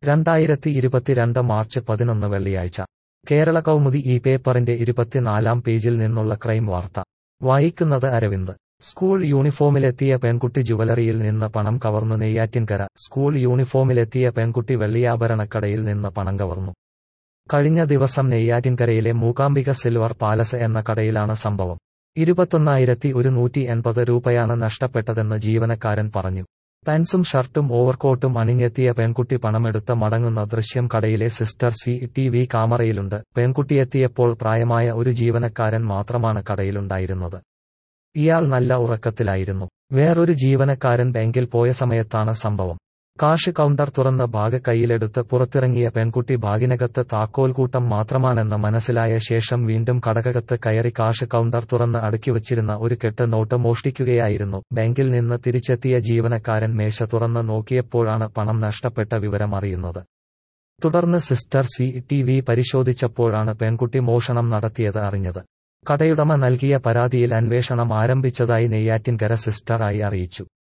രണ്ടായിരത്തി ഇരുപത്തിരണ്ട് മാർച്ച് പതിനൊന്ന് വെള്ളിയാഴ്ച കേരള കൗമുദി ഈ പേപ്പറിന്റെ ഇരുപത്തിനാലാം പേജിൽ നിന്നുള്ള ക്രൈം വാർത്ത വായിക്കുന്നത് അരവിന്ദ് സ്കൂൾ യൂണിഫോമിലെത്തിയ പെൺകുട്ടി ജുവലറിയിൽ നിന്ന് പണം കവർന്നു നെയ്യാറ്റിൻകര സ്കൂൾ യൂണിഫോമിലെത്തിയ പെൺകുട്ടി വെള്ളിയാഭരണക്കടയിൽ നിന്ന് പണം കവർന്നു കഴിഞ്ഞ ദിവസം നെയ്യാറ്റിൻകരയിലെ മൂകാംബിക സിൽവർ പാലസ് എന്ന കടയിലാണ് സംഭവം ഇരുപത്തൊന്നായിരത്തി ഒരുന്നൂറ്റി എൺപത് രൂപയാണ് നഷ്ടപ്പെട്ടതെന്ന് ജീവനക്കാരൻ പറഞ്ഞു പാൻസും ഷർട്ടും ഓവർകോട്ടും അണിഞ്ഞെത്തിയ പെൺകുട്ടി പണമെടുത്ത് മടങ്ങുന്ന ദൃശ്യം കടയിലെ സിസ്റ്റർ സി ടി വി ക്യാമറയിലുണ്ട് പെൺകുട്ടിയെത്തിയപ്പോൾ പ്രായമായ ഒരു ജീവനക്കാരൻ മാത്രമാണ് കടയിലുണ്ടായിരുന്നത് ഇയാൾ നല്ല ഉറക്കത്തിലായിരുന്നു വേറൊരു ജീവനക്കാരൻ ബാങ്കിൽ പോയ സമയത്താണ് സംഭവം കാഷ് കൗണ്ടർ തുറന്ന് ബാഗ് കയ്യിലെടുത്ത് പുറത്തിറങ്ങിയ പെൺകുട്ടി ബാഗിനകത്ത് താക്കോൽക്കൂട്ടം മാത്രമാണെന്ന് മനസ്സിലായ ശേഷം വീണ്ടും കടകകത്ത് കയറി കാഷ് കൗണ്ടർ തുറന്ന് അടുക്കിവച്ചിരുന്ന ഒരു കെട്ട് നോട്ട് മോഷ്ടിക്കുകയായിരുന്നു ബാങ്കിൽ നിന്ന് തിരിച്ചെത്തിയ ജീവനക്കാരൻ മേശ തുറന്ന് നോക്കിയപ്പോഴാണ് പണം നഷ്ടപ്പെട്ട വിവരം അറിയുന്നത് തുടർന്ന് സിസ്റ്റർ സി ടി വി പരിശോധിച്ചപ്പോഴാണ് പെൺകുട്ടി മോഷണം നടത്തിയത് അറിഞ്ഞത് കടയുടമ നൽകിയ പരാതിയിൽ അന്വേഷണം ആരംഭിച്ചതായി നെയ്യാറ്റിൻകര സിസ്റ്ററായി അറിയിച്ചു